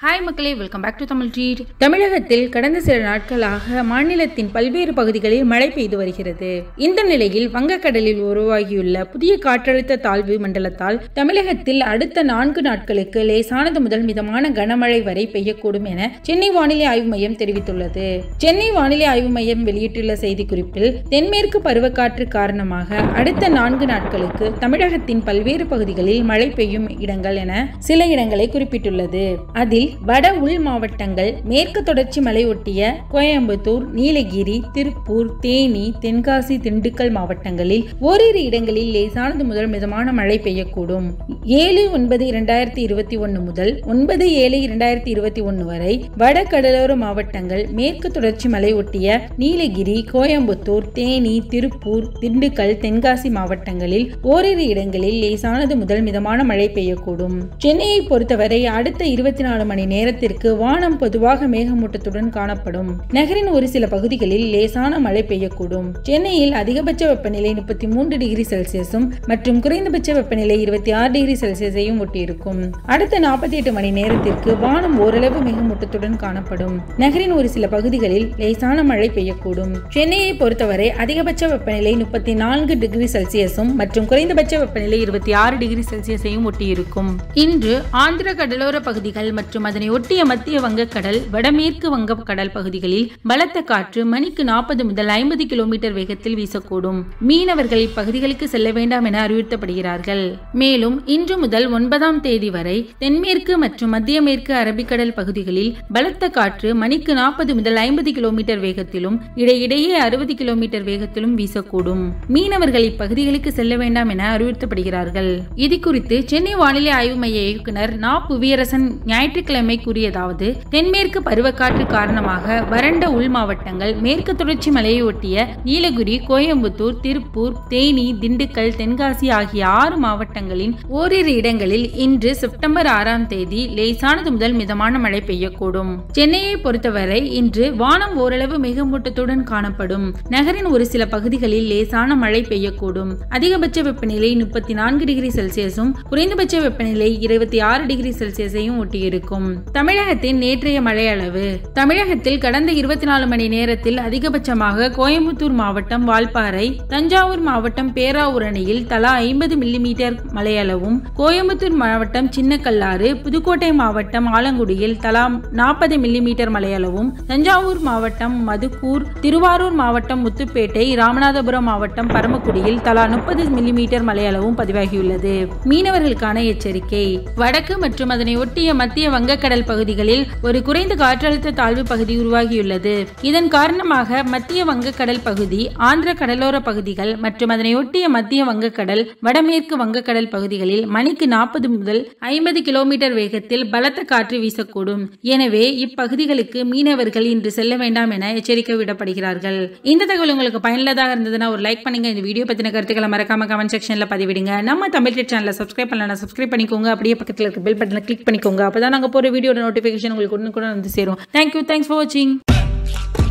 hi மக்களே welcome back to Tamil treat தமிழகத்தில் கடந்த சில நாட்களாக மாநிலத்தின் பல்வேறு பகுதிகளில் மழை பெய்து வருகிறது இந்த நிலையில் வங்கக்கடலில் உருவாகியுள்ள புதிய காற்றழுத்த தாழ்வு மண்டலத்தால் தமிழகத்தில் அடுத்த நான்கு நாட்களுக்கு லேசானது முதல் மிதமான கனமழை வரை பெய்யக்கூடும் என சென்னை வானிலை ஆய்வு மையம் தெரிவித்துள்ளது சென்னை வானிலை ஆய்வு மையம் வெளியிட்டுள்ள செய்திக்குறிப்பில் தென்மேற்கு பருவக்காற்று காரணமாக அடுத்த நான்கு நாட்களுக்கு தமிழகத்தின் பல்வேறு பகுதிகளில் மழை பெய்யும் இடங்கள் என சில இடங்களை குறிப்பிட்டுள்ளது அதில் வட உள் மாவட்டங்கள் மேற்கு தொடர்ச்சி மலை ஒட்டிய கோயம்புத்தூர் நீலகிரி திருப்பூர் தேனி தென்காசி திண்டுக்கல் மாவட்டங்களில் ஓரிரு இடங்களில் லேசானது முதல் மிதமான மழை பெய்யக்கூடும் ஏழு ஒன்பது இரண்டாயிரத்தி இருபத்தி ஒன்று முதல் ஒன்பது ஏழு இரண்டாயிரத்தி இருபத்தி ஒன்று வரை வட கடலோர மாவட்டங்கள் மேற்கு தொடர்ச்சி மலை ஒட்டிய நீலகிரி கோயம்புத்தூர் தேனி திருப்பூர் திண்டுக்கல் தென்காசி மாவட்டங்களில் ஓரிரு இடங்களில் லேசானது முதல் மிதமான மழை பெய்யக்கூடும் சென்னையை பொறுத்தவரை அடுத்த இருபத்தி நாலு மணி நேரத்திற்கு வானம் பொதுவாக மேகமூட்டத்துடன் காணப்படும் நகரின் ஒரு சில பகுதிகளில் லேசான மழை பெய்யக்கூடும் சென்னையில் அதிகபட்ச வெப்பநிலை முப்பத்தி மூன்று டிகிரி செல்சியஸும் மற்றும் குறைந்தபட்ச வெப்பநிலை இருபத்தி ஆறு டிகிரி செல்சியஸையும் ஒட்டியிருக்கும் அடுத்த நாற்பத்தி எட்டு மணி நேரத்திற்கு வானம் ஓரளவு மேகமூட்டத்துடன் காணப்படும் நகரின் ஒரு சில பகுதிகளில் லேசான மழை பெய்யக்கூடும் சென்னையை பொறுத்தவரை அதிகபட்ச வெப்பநிலை முப்பத்தி நான்கு டிகிரி செல்சியஸும் மற்றும் குறைந்தபட்ச வெப்பநிலை இருபத்தி ஆறு டிகிரி செல்சியஸையும் ஒட்டியிருக்கும் இன்று ஆந்திர கடலோர பகுதிகள் மற்றும் அதனை ஒட்டிய மத்திய வங்கக்கடல் வடமேற்கு வங்கக்கடல் பகுதிகளில் பலத்த காற்று மணிக்கு நாற்பது முதல் ஐம்பது கிலோமீட்டர் வேகத்தில் வீசக்கூடும் மீனவர்கள் இப்பகுதிகளுக்கு செல்ல வேண்டாம் என அறிவுறுத்தப்படுகிறார்கள் மேலும் இன்று முதல் ஒன்பதாம் தேதி வரை தென்மேற்கு மற்றும் மத்திய மேற்கு அரபிக்கடல் பகுதிகளில் பலத்த காற்று மணிக்கு நாற்பது முதல் ஐம்பது கிலோமீட்டர் வேகத்திலும் இடையிடையே அறுபது கிலோமீட்டர் வேகத்திலும் வீசக்கூடும் மீனவர்கள் இப்பகுதிகளுக்கு செல்ல வேண்டாம் என அறிவுறுத்தப்படுகிறார்கள் இது குறித்து சென்னை வானிலை ஆய்வு மைய இயக்குனர் நா புவியரசன் ஞாயிற்றுக்கிழமை கூறியதாவது தென்மேற்கு பருவக்காற்று காரணமாக வறண்ட உள் மாவட்டங்கள் மேற்கு தொடர்ச்சி மலையை ஒட்டிய நீலகிரி கோயம்புத்தூர் திருப்பூர் தேனி திண்டுக்கல் தென்காசி ஆகிய ஆறு மாவட்டங்களின் ஓரிரு இடங்களில் இன்று செப்டம்பர் ஆறாம் தேதி லேசானது முதல் மிதமான மழை பெய்யக்கூடும் சென்னையை பொறுத்தவரை இன்று வானம் ஓரளவு மேகமூட்டத்துடன் காணப்படும் நகரின் ஒரு சில பகுதிகளில் லேசான மழை பெய்யக்கூடும் அதிகபட்ச வெப்பநிலை முப்பத்தி நான்கு டிகிரி செல்சியஸும் குறைந்தபட்ச வெப்பநிலை இருபத்தி ஆறு டிகிரி செல்சியஸையும் ஒட்டியிருக்கும் தமிழகத்தின் நேற்றைய மழை அளவு தமிழகத்தில் கடந்த இருபத்தி நாலு மணி நேரத்தில் அதிகபட்சமாக கோயம்புத்தூர் மாவட்டம் வால்பாறை தஞ்சாவூர் மாவட்டம் பேராவூர் அணையில் தலா ஐம்பது மில்லிமீட்டர் மழையளவும் கோயம்புத்தூர் மாவட்டம் சின்னக்கல்லாறு புதுக்கோட்டை மாவட்டம் ஆலங்குடியில் தலா நாற்பது மில்லிமீட்டர் மழையளவும் தஞ்சாவூர் மாவட்டம் மதுக்கூர் திருவாரூர் மாவட்டம் முத்துப்பேட்டை ராமநாதபுரம் மாவட்டம் பரமக்குடியில் தலா முப்பது மில்லிமீட்டர் மழையளவும் பதிவாகியுள்ளது மீனவர்களுக்கான எச்சரிக்கை வடக்கு மற்றும் அதனை ஒட்டிய மத்திய வங்கக்கடல் பகுதிகளில் ஒரு குறைந்த காற்றழுத்த தாழ்வு பகுதி உருவாகியுள்ளது இதன் காரணமாக மத்திய வங்கக்கடல் பகுதி ஆந்திர கடலோர பகுதிகள் மற்றும் அதனை ஒட்டிய மத்திய வங்கக்கடல் வடமேற்கு வங்கக்கடல் பகுதிகளில் மணிக்கு நாற்பது முதல் ஐம்பது கிலோமீட்டர் வேகத்தில் பலத்த காற்று வீசக்கூடும் எனவே இப்பகுதிகளுக்கு மீனவர்கள் இன்று செல்ல வேண்டாம் என எச்சரிக்கை விடப்படுகிறார்கள் இந்த தகவல் உங்களுக்கு பயனுள்ளதாக இருந்ததுன்னா ஒரு லைக் பண்ணுங்க இந்த வீடியோ பத்தின கருத்துக்களை மறக்காம கமெண்ட் செக்ஷன்ல பதிவிடுங்க நம்ம தமிழ் சேனலை சப்ஸ்கிரைப் பண்ணலாம் சப்ஸ்கிரைப் பண்ணிக்கோங்க அப்படியே பக்கத்தில் இருக்க பெல் பட்டனை கிளிக் பண்ணிக்கோங்க அப்பதான் நாங்க போற வீடியோட நோட்டிபிகேஷன் உங்களுக்கு ஒன்று கூட வந்து சேரும் தேங்க்யூ தேங்க்ஸ் ஃபார் வாட்சிங்